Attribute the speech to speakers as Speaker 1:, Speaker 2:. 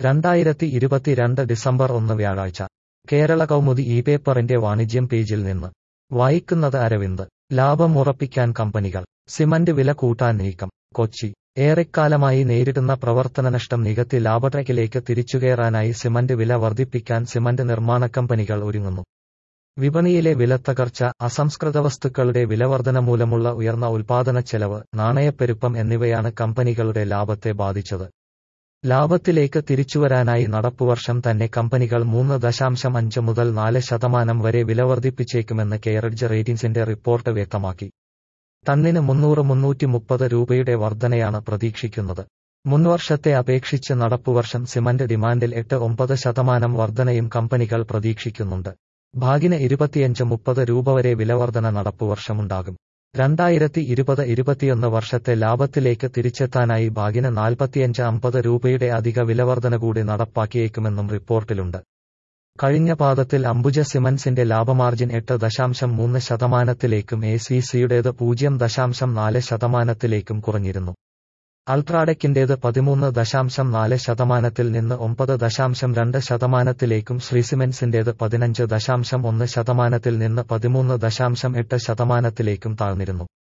Speaker 1: രണ്ടായിരത്തി ഇരുപത്തിരണ്ട് ഡിസംബർ ഒന്ന് വ്യാഴാഴ്ച കേരള കൗമുദി ഇ പേപ്പറിന്റെ വാണിജ്യം പേജിൽ നിന്ന് വായിക്കുന്നത് അരവിന്ദ് ലാഭം ഉറപ്പിക്കാൻ കമ്പനികൾ സിമന്റ് വില കൂട്ടാൻ നീക്കം കൊച്ചി ഏറെക്കാലമായി നേരിടുന്ന പ്രവർത്തനനഷ്ടം നികത്തി ലാഭട്രാക്കിലേക്ക് തിരിച്ചുകയറാനായി സിമന്റ് വില വർദ്ധിപ്പിക്കാൻ സിമന്റ് നിർമ്മാണ കമ്പനികൾ ഒരുങ്ങുന്നു വിപണിയിലെ വിലത്തകർച്ച അസംസ്കൃത വസ്തുക്കളുടെ വിലവർധന മൂലമുള്ള ഉയർന്ന ഉൽപാദനച്ചെലവ് നാണയപ്പെരുപ്പം എന്നിവയാണ് കമ്പനികളുടെ ലാഭത്തെ ബാധിച്ചത് ലാഭത്തിലേക്ക് തിരിച്ചുവരാനായി നടപ്പുവർഷം തന്നെ കമ്പനികൾ മൂന്ന് ദശാംശം അഞ്ച് മുതൽ നാല് ശതമാനം വരെ വില വർദ്ധിപ്പിച്ചേക്കുമെന്ന് കെയറഡ്ജ് റേറ്റിംഗ്സിന്റെ റിപ്പോർട്ട് വ്യക്തമാക്കി ടണ്ണിന് മുന്നൂറ് മുന്നൂറ്റി മുപ്പത് രൂപയുടെ വർധനയാണ് പ്രതീക്ഷിക്കുന്നത് മുൻവർഷത്തെ അപേക്ഷിച്ച് നടപ്പുവർഷം സിമന്റ് ഡിമാൻഡിൽ എട്ട് ഒമ്പത് ശതമാനം വർധനയും കമ്പനികൾ പ്രതീക്ഷിക്കുന്നുണ്ട് ഭാഗിന് ഇരുപത്തിയഞ്ച് മുപ്പത് രൂപ വരെ വിലവർധന നടപ്പുവർഷമുണ്ടാകും രണ്ടായിരത്തി ഇരുപത് ഇരുപത്തിയൊന്ന് വർഷത്തെ ലാഭത്തിലേക്ക് തിരിച്ചെത്താനായി ഭാഗിന് നാൽപ്പത്തിയഞ്ച് അമ്പത് രൂപയുടെ അധിക വിലവർധന കൂടി നടപ്പാക്കിയേക്കുമെന്നും റിപ്പോർട്ടിലുണ്ട് കഴിഞ്ഞ പാദത്തിൽ അംബുജ സിമന്റ്സിന്റെ ലാഭമാർജിൻ എട്ട് ദശാംശം മൂന്ന് ശതമാനത്തിലേക്കും എ സി സിയുടേത് പൂജ്യം ദശാംശം നാല് ശതമാനത്തിലേക്കും കുറഞ്ഞിരുന്നു അൾട്രാടെക്കിന്റേത് പതിമൂന്ന് ദശാംശം നാല് ശതമാനത്തിൽ നിന്ന് ഒമ്പത് ദശാംശം രണ്ട് ശതമാനത്തിലേക്കും ശ്രീസിമെന്റ്സിന്റേത് പതിനഞ്ച് ദശാംശം ഒന്ന് ശതമാനത്തിൽ നിന്ന് പതിമൂന്ന് ദശാംശം എട്ട് ശതമാനത്തിലേക്കും താഴ്ന്നിരുന്നു